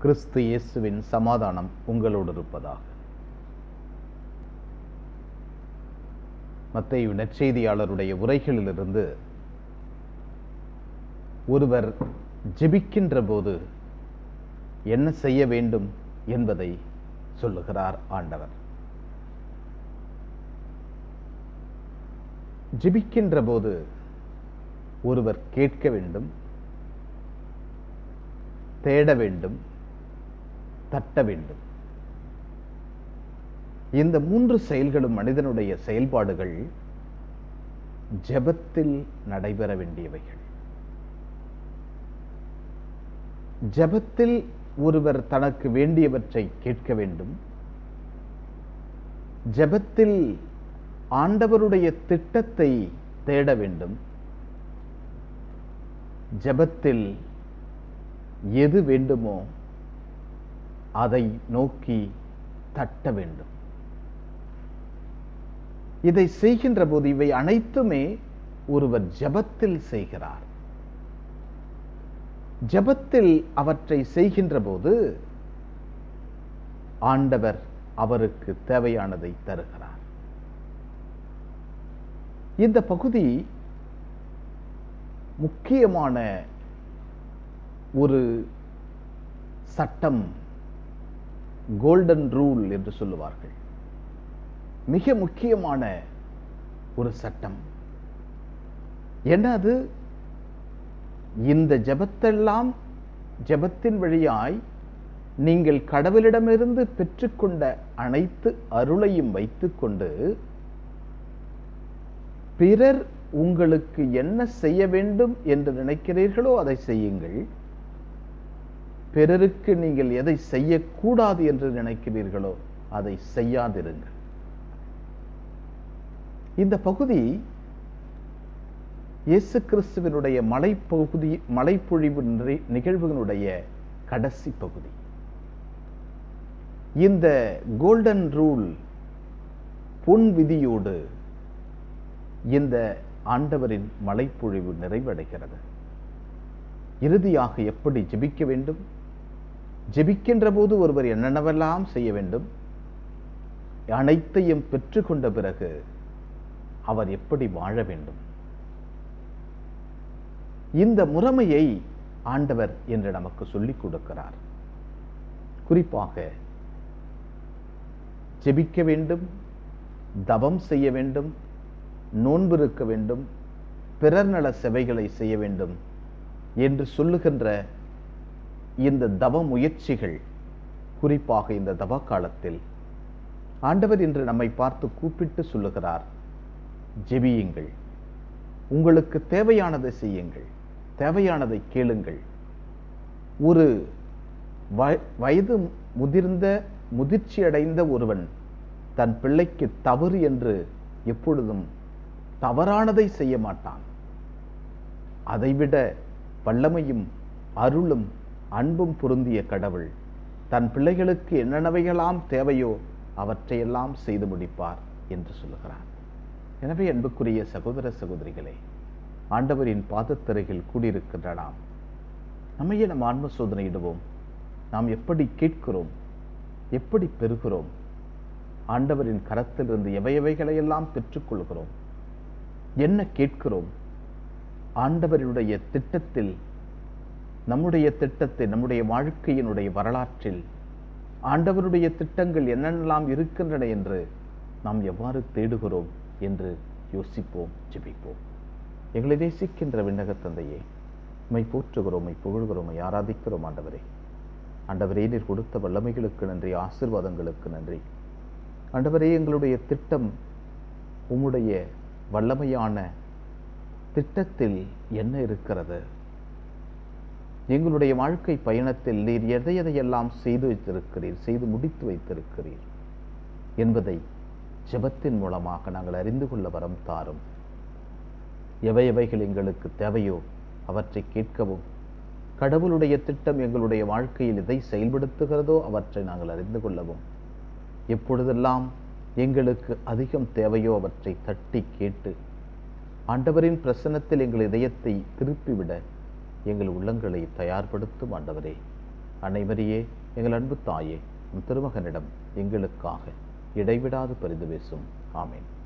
கிறிஸ்து இயேசுவின் சமாதானம் உங்களோடு இருப்பதாக மத்தேயு நற்செய்தியாளருடைய உரைகளிலிருந்து ஒருவர் ஜெபிக்கின்ற போது என்ன செய்ய வேண்டும் என்பதை சொல்லுகிறார் ஆண்டவர் ஜெபிக்கின்ற போது ஒருவர் கேட்க வேண்டும் தேட வேண்டும் தட்ட வேண்டும் இந்த மூன்று செயல்களும் மனிதனுடைய செயல்பாடுகள் ஜெபத்தில் நடைபெற வேண்டியவைகள் ஜெபத்தில் ஒருவர் தனக்கு வேண்டியவற்றை கேட்க வேண்டும் ஜெபத்தில் ஆண்டவருடைய திட்டத்தை தேட வேண்டும் ஜெபத்தில் எது வேண்டுமோ அதை நோக்கி தட்ட வேண்டும் இதை செய்கின்ற போது இவை அனைத்துமே ஒருவர் ஜெபத்தில் செய்கிறார் ஜெபத்தில் அவற்றை செய்கின்ற போது ஆண்டவர் அவருக்கு தேவையானதை தருகிறார் இந்த பகுதி முக்கியமான ஒரு சட்டம் கோல்டன் ரூல் என்று சொல்லுவார்கள் மிக முக்கியமான ஒரு சட்டம் என்ன அது இந்த ஜெபத்தெல்லாம் ஜெபத்தின் வழியாய் நீங்கள் கடவுளிடமிருந்து பெற்றுக்கொண்ட அனைத்து அருளையும் வைத்துக்கொண்டு பிறர் உங்களுக்கு என்ன செய்ய வேண்டும் என்று நினைக்கிறீர்களோ அதை செய்யுங்கள் பிறருக்கு நீங்கள் எதை செய்யக்கூடாது என்று நினைக்கிறீர்களோ அதை செய்யாதிருங்கள் இந்த பகுதி இயேசு கிறிஸ்துவனுடைய மலைப்பகுதி மலைப்பொழிவு நிகழ்வுகளுடைய கடைசி பகுதி இந்த கோல்டன் ரூல் பொன் விதியோடு இந்த ஆண்டவரின் மலைப்பொழிவு நிறைவடைகிறது இறுதியாக எப்படி ஜெபிக்க வேண்டும் ஜெபிக்கின்ற போது ஒருவர் என்னென்னவெல்லாம் செய்ய வேண்டும் அனைத்தையும் பெற்றுக்கொண்ட பிறகு அவர் எப்படி வாழ வேண்டும் இந்த முறைமையை ஆண்டவர் என்று நமக்கு சொல்லிக் கொடுக்கிறார் குறிப்பாக ஜெபிக்க வேண்டும் தவம் செய்ய வேண்டும் நோன்பு இருக்க வேண்டும் பிறர் நல செவைகளை செய்ய வேண்டும் என்று சொல்லுகின்ற இந்த தவ முயற்சிகள் குறிப்பாக இந்த தவ காலத்தில் ஆண்டவர் இன்று நம்மை பார்த்து கூப்பிட்டு சொல்லுகிறார் ஜெபியுங்கள் உங்களுக்கு தேவையானதை செய்யுங்கள் தேவையானதை கேளுங்கள் ஒரு வயது முதிர்ந்த முதிர்ச்சி அடைந்த ஒருவன் தன் பிள்ளைக்கு தவறு என்று எப்பொழுதும் தவறானதை செய்ய மாட்டான் அதைவிட வல்லமையும் அருளும் அன்பும் பொருந்திய கடவுள் தன் பிள்ளைகளுக்கு என்னென்னவைகளாம் தேவையோ அவற்றையெல்லாம் செய்து முடிப்பார் என்று சொல்லுகிறார் எனவே அன்புக்குரிய சகோதர சகோதரிகளே ஆண்டவரின் பாதத்தருகில் கூடியிருக்கின்ற நாம் நம்மையே நம் ஆன்ம சோதனையிடுவோம் நாம் எப்படி கேட்கிறோம் எப்படி பெறுகிறோம் ஆண்டவரின் கரத்திலிருந்து எவையவைகளையெல்லாம் பெற்றுக்கொள்கிறோம் என்ன கேட்கிறோம் ஆண்டவரினுடைய திட்டத்தில் நம்முடைய திட்டத்தை நம்முடைய வாழ்க்கையினுடைய வரலாற்றில் ஆண்டவருடைய திட்டங்கள் என்னென்னலாம் இருக்கின்றன என்று நாம் எவ்வாறு தேடுகிறோம் என்று யோசிப்போம் ஜெபிப்போம் எங்களை நேசிக்கின்ற விண்ணக தந்தையே உம்மை போற்றுகிறோம் உம்மை புகழ்கிறோம் உம்மை ஆராதிக்கிறோம் ஆண்டவரே ஆண்டவரே நீர் கொடுத்த வல்லமைகளுக்கு நன்றி ஆசிர்வாதங்களுக்கு நன்றி ஆண்டவரே எங்களுடைய திட்டம் உம்முடைய வல்லமையான திட்டத்தில் என்ன இருக்கிறது எங்களுடைய வாழ்க்கை பயணத்தில் நீர் எதை எதையெல்லாம் செய்து வைத்திருக்கிறீர் செய்து முடித்து வைத்திருக்கிறீர் என்பதை ஜெபத்தின் மூலமாக நாங்கள் அறிந்து கொள்ள வரம் தாரும் எவை எவைகள் எங்களுக்கு தேவையோ அவற்றை கேட்கவும் கடவுளுடைய திட்டம் எங்களுடைய வாழ்க்கையில் எதை செயல்படுத்துகிறதோ அவற்றை நாங்கள் அறிந்து கொள்ளவும் எப்பொழுதெல்லாம் எங்களுக்கு அதிகம் தேவையோ அவற்றை தட்டி கேட்டு ஆண்டவரின் பிரசன்னத்தில் எங்கள் இதயத்தை திருப்பிவிட எங்கள் உள்ளங்களை தயார்படுத்தும் ஆண்டவரே அனைவரையே எங்கள் அன்பு தாயே உம் திருமகனிடம் எங்களுக்காக இடைவிடாது பரிந்து பேசும் ஆமேன்